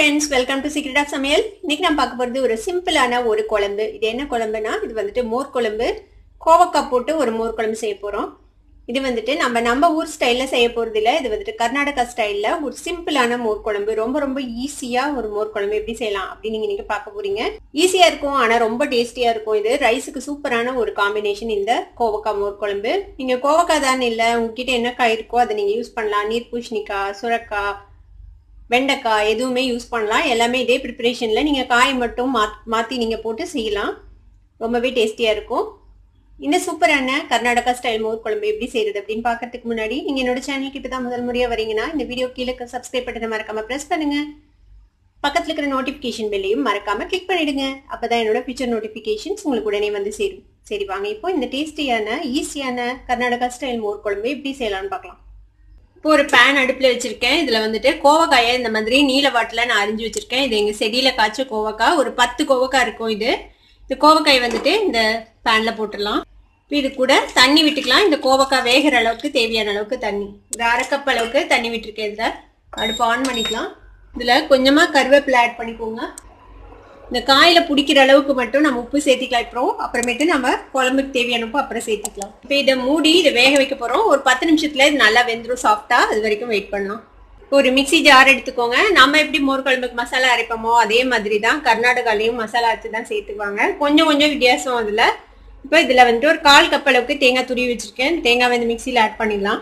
friends welcome to secret of சமையல் இன்னைக்கு நான் பார்க்க போகிறது ஒரு சிம்பிளான ஒரு குழம்பு இது என்ன குழம்புனா இது வந்துட்டு மோர் குழம்பு கோவக்காய் போட்டு ஒரு மோர் குழம்பு செய்ய போகிறோம் இது வந்துட்டு நம்ம நம்ம ஊர் ஸ்டைலில் செய்ய போகிறது இல்லை இது வந்துட்டு கர்நாடகா ஸ்டைலில் ஒரு சிம்பிளான மோர் குழம்பு ரொம்ப ரொம்ப ஈஸியாக ஒரு மோர் குழம்பு எப்படி செய்யலாம் அப்படின்னு நீங்கள் நீங்கள் பார்க்க போகிறீங்க ஈஸியாக இருக்கும் ஆனால் ரொம்ப டேஸ்டியாக இருக்கும் இது ரைஸுக்கு சூப்பரான ஒரு காம்பினேஷன் இந்த கோவக்காய் மோர் குழம்பு நீங்கள் கோவக்காய் தானே இல்லை உங்ககிட்ட என்ன காய் இருக்கோ அதை நீங்கள் யூஸ் பண்ணலாம் நீர் பூஷணிக்காய் சுரக்காய் வெண்டைக்காய் எதுவுமே யூஸ் பண்ணலாம் எல்லாமே இதே ப்ரிப்பரேஷனில் நீங்கள் காய் மட்டும் மா மாற்றி நீங்கள் போட்டு செய்யலாம் ரொம்பவே டேஸ்டியாக இருக்கும் இந்த சூப்பரான கர்நாடகா ஸ்டைல் மோர் குழம்பு எப்படி செய்யறது அப்படின்னு பார்க்கறதுக்கு முன்னாடி நீங்கள் என்னோட சேனலுக்கு இப்போ தான் முதல் முறையாக வரீங்கன்னா இந்த வீடியோ கீழே சப்ஸ்கிரைப் பட்டனை மறக்காம ப்ரெஸ் பண்ணுங்க பக்கத்தில் இருக்கிற நோட்டிஃபிகேஷன் பெல்லையும் மறக்காம கிளிக் பண்ணிடுங்க அப்பதான் என்னோட ஃபியூச்சர் நோட்டிஃபிகேஷன்ஸ் உங்களுக்கு உடனே வந்து சேரும் சரி வாங்க இப்போ இந்த டேஸ்டியான ஈஸியான கர்நாடகா ஸ்டைல் மோர் குழம்பு எப்படி செய்யலாம்னு பார்க்கலாம் இப்போ ஒரு பேன் அடுப்பில் வச்சிருக்கேன் இதில் வந்துட்டு கோவக்காயை இந்த மாதிரி நீல வாட்டில் நான் அரிஞ்சு வச்சிருக்கேன் இது எங்கள் செடியில் காய்ச்ச கோவக்காய் ஒரு பத்து கோவக்காய் இருக்கும் இது இந்த கோவக்காய் வந்துட்டு இந்த பேனில் போட்டுடலாம் இப்போ இது கூட தண்ணி விட்டுக்கலாம் இந்த கோவக்காய் வேகிற அளவுக்கு தேவையான அளவுக்கு தண்ணி ஒரு அரை கப் அளவுக்கு தண்ணி விட்டுருக்கேன் இதில் அடுப்பு ஆன் பண்ணிக்கலாம் இதில் கொஞ்சமாக கருவேப்பிலை ஆட் பண்ணிக்கோங்க இந்த காயில் பிடிக்கிற அளவுக்கு மட்டும் நம்ம உப்பு சேர்த்திக்கலாம் இப்போ அப்புறமேட்டு நம்ம குழம்புக்கு தேவையான உப்பு அப்புறம் சேர்த்துக்கலாம் இப்போ இதை மூடி இதை வேக வைக்க போகிறோம் ஒரு பத்து நிமிஷத்தில் இது நல்லா வெந்துடும் சாஃப்டாக அது வரைக்கும் வெயிட் பண்ணலாம் இப்போ ஒரு மிக்சி ஜார் எடுத்துக்கோங்க நம்ம எப்படி மோர் குழம்புக்கு மசாலா அரைப்போமோ அதே மாதிரி தான் கர்நாடகாலையும் மசாலா அரைச்சி தான் சேர்த்துக்குவாங்க கொஞ்சம் கொஞ்சம் வித்தியாசம் அதில் இப்போ இதில் வந்துட்டு ஒரு கால் கப் அளவுக்கு தேங்காய் துருவி வச்சுருக்கேன் தேங்காய் வந்து மிக்சியில் ஆட் பண்ணிடலாம்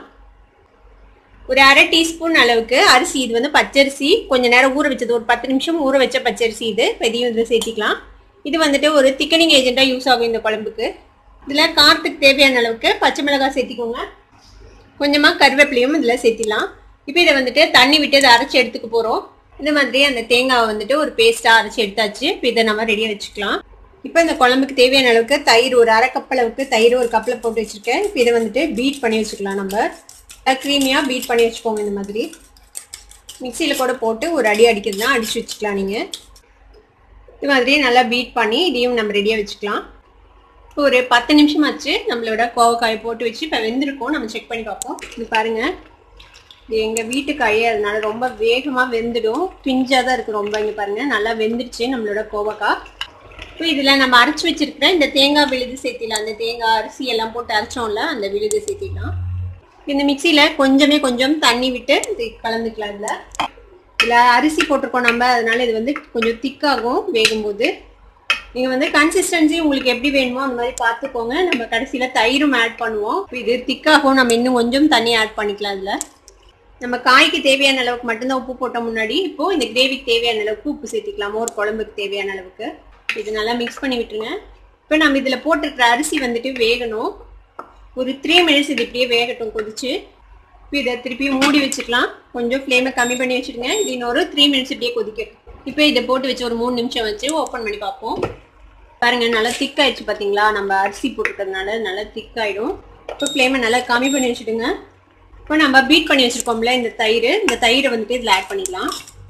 ஒரு அரை டீஸ்பூன் அளவுக்கு அரிசி இது வந்து பச்சரிசி கொஞ்சம் நேரம் ஊற வச்சது ஒரு பத்து நிமிஷம் ஊற வச்ச பச்சரிசி இது இதையும் இதில் சேர்த்திக்கலாம் இது வந்துட்டு ஒரு திக்கனிங் ஏஜென்ட்டாக யூஸ் ஆகும் இந்த குழம்புக்கு இதில் காரத்துக்கு தேவையான அளவுக்கு பச்சை மிளகாய் சேர்த்திக்கோங்க கொஞ்சமாக கருவேப்பிலையும் இதில் சேர்த்திடலாம் இப்போ இதை வந்துட்டு தண்ணி விட்டு இதை அரைச்சி எடுத்துக்க போகிறோம் இந்த மாதிரி அந்த தேங்காவை வந்துட்டு ஒரு பேஸ்ட்டாக அரைச்சி எடுத்தாச்சு இப்போ இதை நம்ம ரெடியாக வச்சுக்கலாம் இப்போ இந்த குழம்புக்கு தேவையான அளவுக்கு தயிர் ஒரு அரை கப் அளவுக்கு தயிர் ஒரு கப்பில் போட்டு வச்சுருக்கேன் இப்போ இதை வந்துட்டு பீட் பண்ணி வச்சுக்கலாம் நம்ம க்ரீமியாக பீட் பண்ணி வச்சுக்கோங்க இந்த மாதிரி மிக்சியில் கூட போட்டு ஒரு அடி அடிக்கிறதுனா அடித்து வச்சுக்கலாம் நீங்கள் இது மாதிரி நல்லா பீட் பண்ணி இதையும் நம்ம ரெடியாக வச்சுக்கலாம் இப்போ ஒரு பத்து நிமிஷம் ஆச்சு நம்மளோட கோவக்காயை போட்டு வச்சு இப்போ வெந்திருக்கோம் நம்ம செக் பண்ணி பார்ப்போம் இது பாருங்கள் இது எங்கள் வீட்டு காயே அதனால ரொம்ப வேகமாக வெந்துடும் பிஞ்சாக தான் இருக்குது ரொம்ப இங்கே பாருங்கள் நல்லா வெந்துடுச்சு நம்மளோட கோவக்காய் இப்போ இதில் நம்ம அரைச்சி வச்சிருக்கிற இந்த தேங்காய் விழுது சேர்த்திடலாம் அந்த தேங்காய் அரிசி எல்லாம் போட்டு அரைச்சோம்ல அந்த விழுது சேர்த்திடலாம் இந்த மிக்சியில் கொஞ்சமே கொஞ்சம் தண்ணி விட்டு இது கலந்துக்கலாம் இதில் இதில் அரிசி போட்டிருக்கோம் நம்ம அதனால இது வந்து கொஞ்சம் திக்காகும் வேகும்போது நீங்கள் வந்து கன்சிஸ்டன்சி உங்களுக்கு எப்படி வேணுமோ அந்த மாதிரி பார்த்துக்கோங்க நம்ம கடைசியில் தயிரும் ஆட் பண்ணுவோம் இது திக்காகும் நம்ம இன்னும் கொஞ்சம் தண்ணி ஆட் பண்ணிக்கலாம் இதில் நம்ம காய்க்கு தேவையான அளவுக்கு மட்டும்தான் உப்பு போட்டோம் முன்னாடி இப்போ இந்த கிரேவிக்கு தேவையான அளவுக்கு உப்பு சேர்த்திக்கலாம் ஒரு குழம்புக்கு தேவையான அளவுக்கு இது நல்லா மிக்ஸ் பண்ணி விட்டுருங்க இப்போ நம்ம இதில் போட்டிருக்கிற அரிசி வந்துட்டு வேகணும் ஒரு த்ரீ மினிட்ஸ் இது இப்படியே வேகட்டும் கொதிச்சு இப்போ இதை திருப்பியும் மூடி வச்சுக்கலாம் கொஞ்சம் ஃப்ளேமை கம்மி பண்ணி வச்சுருங்க இது இன்னொரு த்ரீ மினிட்ஸ் இப்படியே கொதிக்கட்டும் இப்போ இதை போட்டு வச்சு ஒரு மூணு நிமிஷம் வச்சு ஓப்பன் பண்ணி பார்ப்போம் பாருங்க நல்லா திக்காயிடுச்சு பார்த்தீங்களா நம்ம அரிசி போட்டுக்கிறதுனால நல்லா திக்காயிடும் இப்போ ஃப்ளேமை நல்லா கம்மி பண்ணி வச்சுடுங்க இப்போ நம்ம பீட் பண்ணி வச்சுருக்கோம்ல இந்த தயிர் இந்த தயிரை வந்துட்டு இதில் ஆட் பண்ணிக்கலாம்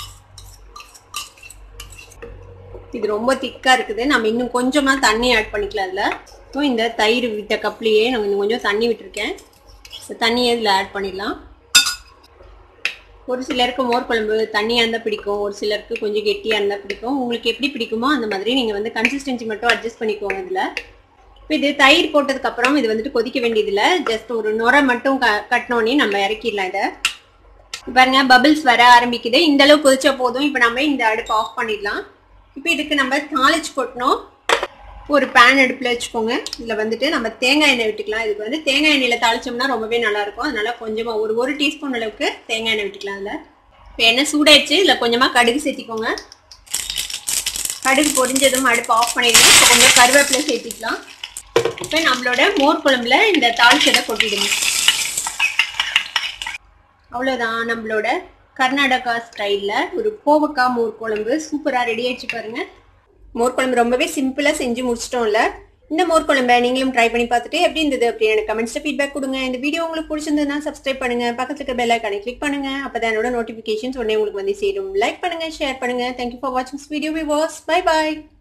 இது ரொம்ப திக்காக இருக்குது நம்ம இன்னும் கொஞ்சமாக தண்ணி ஆட் பண்ணிக்கலாம் அதில் ஸோ இந்த தயிர் விட்ட கப்லேயே நான் இன்னும் கொஞ்சம் தண்ணி விட்டுருக்கேன் இந்த தண்ணியை இதில் ஆட் பண்ணிடலாம் ஒரு சிலருக்கு மோர் குழம்பு தண்ணியாக இருந்தால் பிடிக்கும் ஒரு சிலருக்கு கொஞ்சம் கெட்டியாக இருந்தால் பிடிக்கும் உங்களுக்கு எப்படி பிடிக்குமோ அந்த மாதிரி நீங்கள் வந்து கன்சிஸ்டன்சி மட்டும் அட்ஜஸ்ட் பண்ணிக்கோங்க இதில் இப்போ இது தயிர் போட்டதுக்கப்புறம் இது வந்துட்டு கொதிக்க வேண்டியதில்லை ஜஸ்ட் ஒரு நுரை மட்டும் க கட்டினோடனே நம்ம இறக்கிடலாம் இதை பாருங்க பபிள்ஸ் வர ஆரம்பிக்குது இந்த அளவு கொதிச்சா போதும் இப்போ நம்ம இந்த அடுப்பு ஆஃப் பண்ணிடலாம் இப்போ இதுக்கு நம்ம தாளிச்சு கொட்டணும் ஒரு பேன் அடுப்பில் வச்சுக்கோங்க இதில் வந்துட்டு நம்ம தேங்காய் எண்ணெய் விட்டுக்கலாம் இதுக்கு வந்து தேங்காய் எண்ணெயில் தாளிச்சோம்னா ரொம்பவே நல்லாயிருக்கும் அதனால கொஞ்சமாக ஒரு ஒரு டீஸ்பூன் அளவுக்கு தேங்காய் எண்ணெய் விட்டுக்கலாம் அதில் இப்போ எண்ணெய் சூடாயிடுச்சு இதில் கொஞ்சமாக கடுகு சேர்த்திக்கோங்க கடுகு பொரிஞ்சதும் அடுப்பு ஆஃப் பண்ணிடுங்க இப்போ கொஞ்சம் கருவேப்பிலை சேர்த்திக்கலாம் இப்போ நம்மளோட மோர் குழம்புல இந்த தாளிச்சதை கொட்டிடுங்க அவ்வளோதான் நம்மளோட கர்நாடகா ஸ்டைலில் ஒரு கோவக்காய் மோர் குழம்பு சூப்பராக ரெடி ஆயிடுச்சு பாருங்க மோர் குழம்பு ரொம்பவே சிம்பிளாக செஞ்சு முடிச்சிட்டோம்ல இந்த மோர் குழம்பை நீங்களும் ட்ரை பண்ணி பார்த்துட்டு எப்படி இருந்தது அப்படின்னு எனக்கு கமெண்ட்ஸில் ஃபீட்பேக் கொடுங்க இந்த வீடியோ உங்களுக்கு பிடிச்சிருந்ததுன்னா சப்ஸ்கிரைப் பண்ணுங்க பக்கத்துல இருக்க பெல் ஐக்கானை கிளிக் பண்ணுங்க அப்போ தான் என்னோட நோட்டிஃபிகேஷன்ஸ் உடனே உங்களுக்கு வந்து சேரும் லைக் பண்ணுங்க ஷேர் பண்ணுங்க தேங்க்யூ ஃபார் வாட்சிங் வீடியோ விவாஸ் பை பாய்